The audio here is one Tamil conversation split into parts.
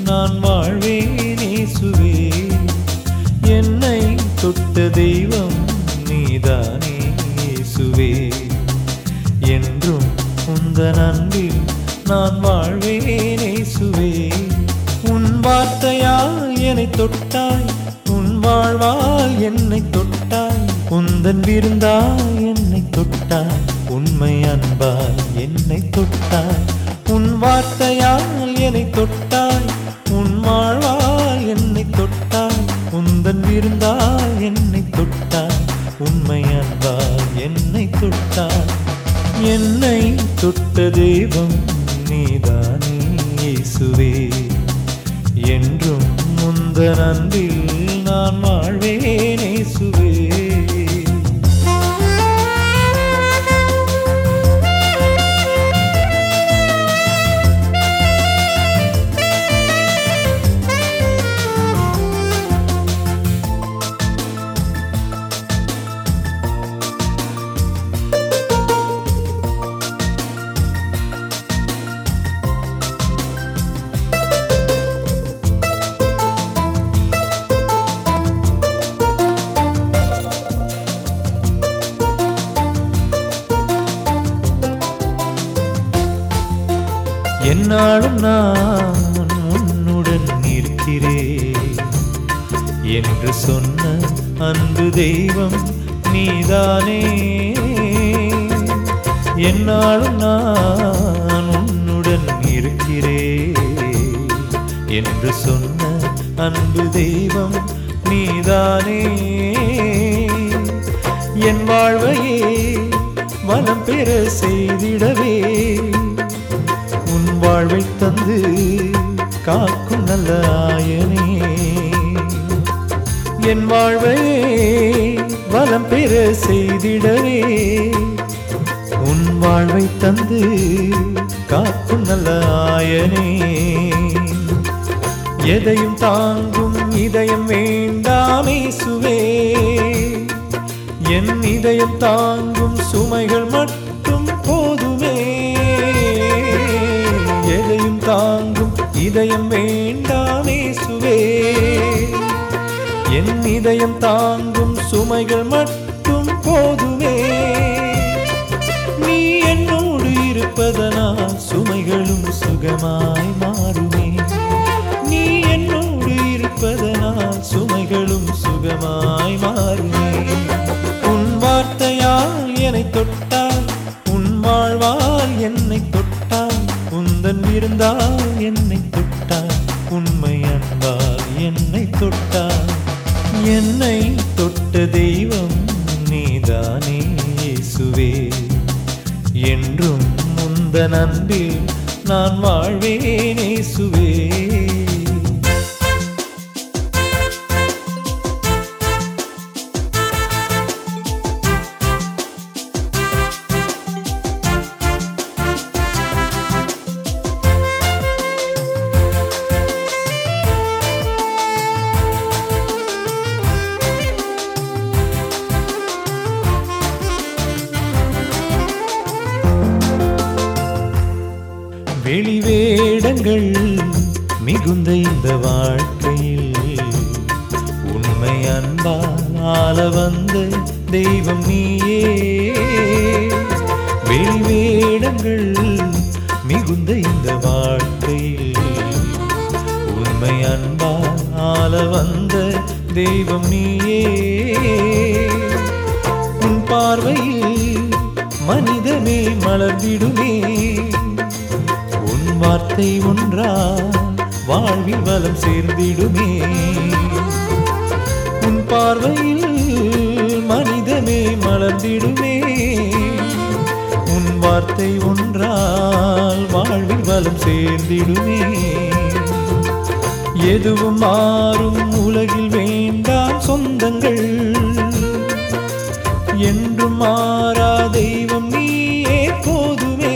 நான் வாழ்வேன் இயேசுவே என்னை தொட்ட தெய்வம் நீதானே இயேசுவே என்றும் உந்தன் அன்பில் நான் வாழ்வேன் இயேசுவே உன் வார்த்தையால் என்னை தொட்டாய் உன் வாழ்வால் என்னை தொட்டாய் உந்தன் விருந்தாய் என்னை தொட்டாய் உண்மை அன்பால் என்னை தொட்டாய் உன் வார்த்தையால் என்னை தொட்டாய் உன் வாழ்வால் என்னை தொட்டாய் உந்தன் விருந்தால் என்னை தொட்டாய் உண்மை அன்பால் என்னை தொட்டாய் என்னை தொட்ட தெய்வம் நீதானே இயேசுவே என்றும் முந்தன் அன்பில் நான் வாழ்வேன் இயேசுவே என்னாலும் நான் உன்னுடன் இருக்கிறேன் என்று சொன்ன அன்பு தெய்வம் நீதானே என்னாலும் நான் உன்னுடன் இருக்கிறேன் என்று சொன்ன அன்பு தெய்வம் நீதானே என் வாழ்வையே வளம் பெற செய்திடவே உன் வாழ்வை தந்து காக்கும் நல்ல ஆயனே என் வாழ்வை வளம் பெற செய்திடவே உன் வாழ்வை தந்து காக்கும் நல்ல ஆயனே எதையும் தாங்கும் இதயம் வேண்டாமே சுவே என் இதயம் தாங்கும் சுமைகள் மட்டும் போதுமே எதையும் தாங்கும் இதயம் வேண்டாமே சுவே என் இதயம் தாங்கும் சுமைகள் மட்டும் போதுமே நீ என்னோடு இருப்பதனால் சுமைகளும் சுகமாய் மாறுமே நீ என்னோடு இருப்பதனால் சுமைகளும் சுகமாய் மாறுமே உன் வார்த்தையால் என்னை தொட்டால் உன் வாழ்வால் என்னை தொட்டால் உந்தன் இருந்தால் என்னை தொட்டால் உண்மை அன்பால் என்னை தொட்டால் என்னை தொட்ட தெய்வம் நீதானே இயேசுவே என்றும் முந்தன் அன்பில் நான் வாழ்வேன் இயேசுவே வெளிவேடங்கள் மிகுந்த இந்த வாழ்க்கையில் உண்மை அன்பால் ஆள வந்த தெய்வம் நீயே வெளிவேடங்கள் மிகுந்த இந்த வாழ்க்கையில் உண்மை அன்பால் ஆள வந்த தெய்வம் நீயே உன் பார்வையில் மனிதமே மலர்ந்திடுமே உன் வார்த்தை ஒன்றால் வாழ்வில் வளம் சேர்ந்திடுமே உன் பார்வையில் மனிதமே மலர்ந்திடுமே உன் வார்த்தை ஒன்றால் வாழ்வில் வளம் சேர்ந்திடுமே எதுவும் மாறும் உலகில் வேண்டாம் சொந்தங்கள் என்றும் மாறா தெய்வம் நீயே போதுமே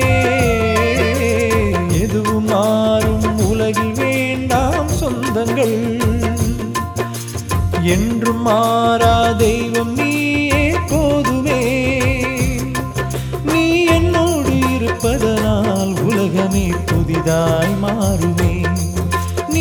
எதுவும் மாறும் உலகில் வேண்டாம் சொந்தங்கள் என்றும் மாறா தெய்வம் நீயே போதுமே நீ என்னோடு இருப்பதனால் உலகமே புதிதாய் மாறுமே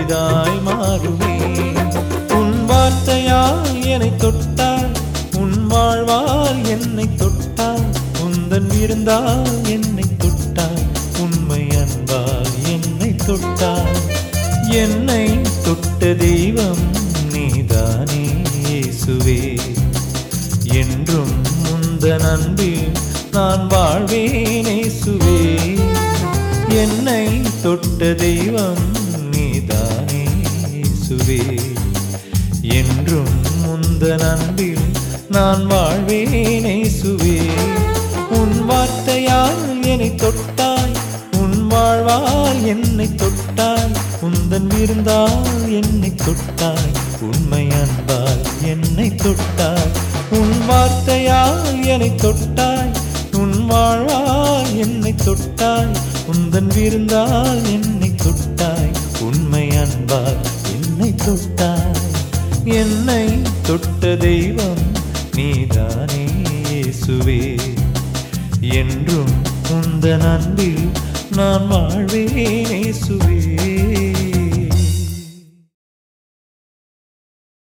புதிதாய் மாறுமே உன் வார்த்தையால் என்னை தொட்டாய் உன் வாழ்வால் என்னை தொட்டாய் உந்தன் விருந்தால் என்னை தொட்டாய் உண்மை அன்பால் என்னை தொட்டாய் என்னை தொட்ட தெய்வம் நீதானே இயேசுவே என்றும் முந்தன் அன்பில் நான் வாழ்வேன் இயேசுவே என்னை தொட்ட தெய்வம் நீதானே இயேசுவே என்றும் முந்தன் அன்பில் நான் வாழ்வேன் இயேசுவே உன் வார்த்தையால் என்னை தொட்டாய் உன் வாழ்வால் என்னை தொட்டாய் உந்தன் விருந்தால் என்னை தொட்டாய் உண்மை அன்பால் என்னை தொட்டாய் உன் வார்த்தையால் என்னை தொட்டாய் உன் வாழ்வால் என்னை தொட்டாய் உந்தன் விருந்தால் என்னை தொட்டாய் உண்மை அன்பால் என்னை தொட்டாய் என்னை தொட்ட தெய்வம் நீதானே இயேசுவே என்றும் உந்தன் அன்பில் நான் வாழ்வேன் இயேசுவே